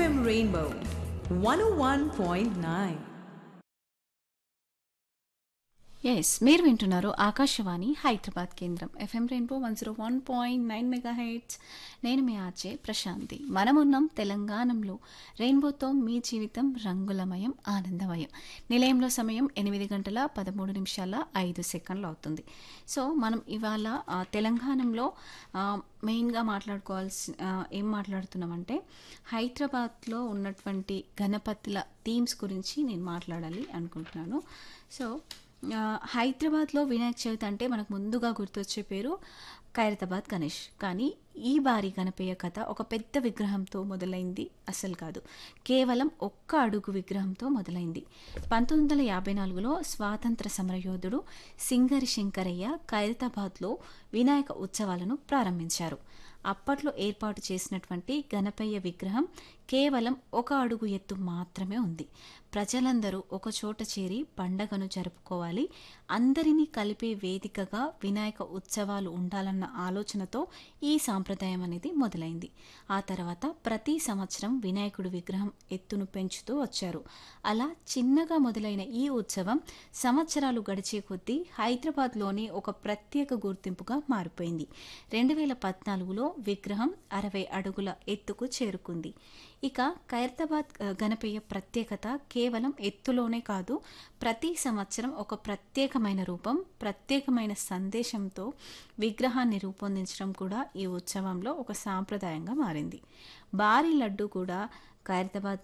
FM Rainbow 101.9. Yes మీరు వింటున్నారు ఆకాశవాణి హైదరాబాద్ కేంద్రం FM rainbow one zero one point nine mega heads నేను మీ ఆర్జే ప్రశాంతి మనమున్నాం తెలంగాణలో రెయిన్బోతో మీ జీవితం రంగులమయం ఆనందమయం నిలయంలో సమయం ఎనిమిది గంటల పదమూడు నిమిషాల ఐదు సెకండ్లు అవుతుంది సో మనం ఇవాళ ఆ, తెలంగాణలో ఆ, మెయిన్గా మాట్లాడుకోవాల్సి ఆ, ఏం మాట్లాడుతున్నామంటే హైదరాబాద్లో ఉన్నటువంటి గణపతుల థీమ్స్ గురించి నేను మాట్లాడాలి అనుకుంటున్నాను సో ఆ, హైదరాబాద్లో వినాయక చవితి అంటే మనకు ముందుగా గుర్తొచ్చే పేరు ఖైరతాబాద్ గణేష్ కానీ ఈ బారి గణపయ్య కథ ఒక పెద్ద విగ్రహంతో మొదలైంది అసలు కాదు కేవలం ఒక్క అడుగు విగ్రహంతో మొదలైంది పంతొమ్మిది వందల యాభై నాలుగులో స్వాతంత్ర సమరయోధుడు సింగరి శంకరయ్య ఖైరతాబాద్లో వినాయక ఉత్సవాలను ప్రారంభించారు అప్పట్లో ఏర్పాటు చేసినటువంటి గణపయ్య విగ్రహం కేవలం ఒక అడుగు ఎత్తు మాత్రమే ఉంది ప్రజలందరూ ఒక చోట చేరి పండగను జరుపుకోవాలి అందరినీ కలిపే వేదికగా వినాయక ఉత్సవాలు ఉండాలన్న ఆలోచనతో ఈ సాంప్రదాయం అనేది మొదలైంది ఆ తర్వాత ప్రతి సంవత్సరం వినాయకుడి విగ్రహం ఎత్తును పెంచుతూ వచ్చారు అలా చిన్నగా మొదలైన ఈ ఉత్సవం సంవత్సరాలు గడిచే కొద్దీ హైదరాబాద్లోని ఒక ప్రత్యేక గుర్తింపుగా మారిపోయింది రెండు వేల పద్నాలుగులో విగ్రహం అరవై అడుగుల ఎత్తుకు చేరుకుంది ఇక ఖైరతాబాద్ ఆ, గణపయ్య ప్రత్యేకత కేవలం ఎత్తులోనే కాదు ప్రతి సంవత్సరం ఒక ప్రత్యేకమైన రూపం ప్రత్యేకమైన సందేశంతో విగ్రహాన్ని రూపొందించడం కూడా ఈ ఉత్సవంలో ఒక సాంప్రదాయంగా మారింది భారీ లడ్డు కూడా ఖైరతాబాద్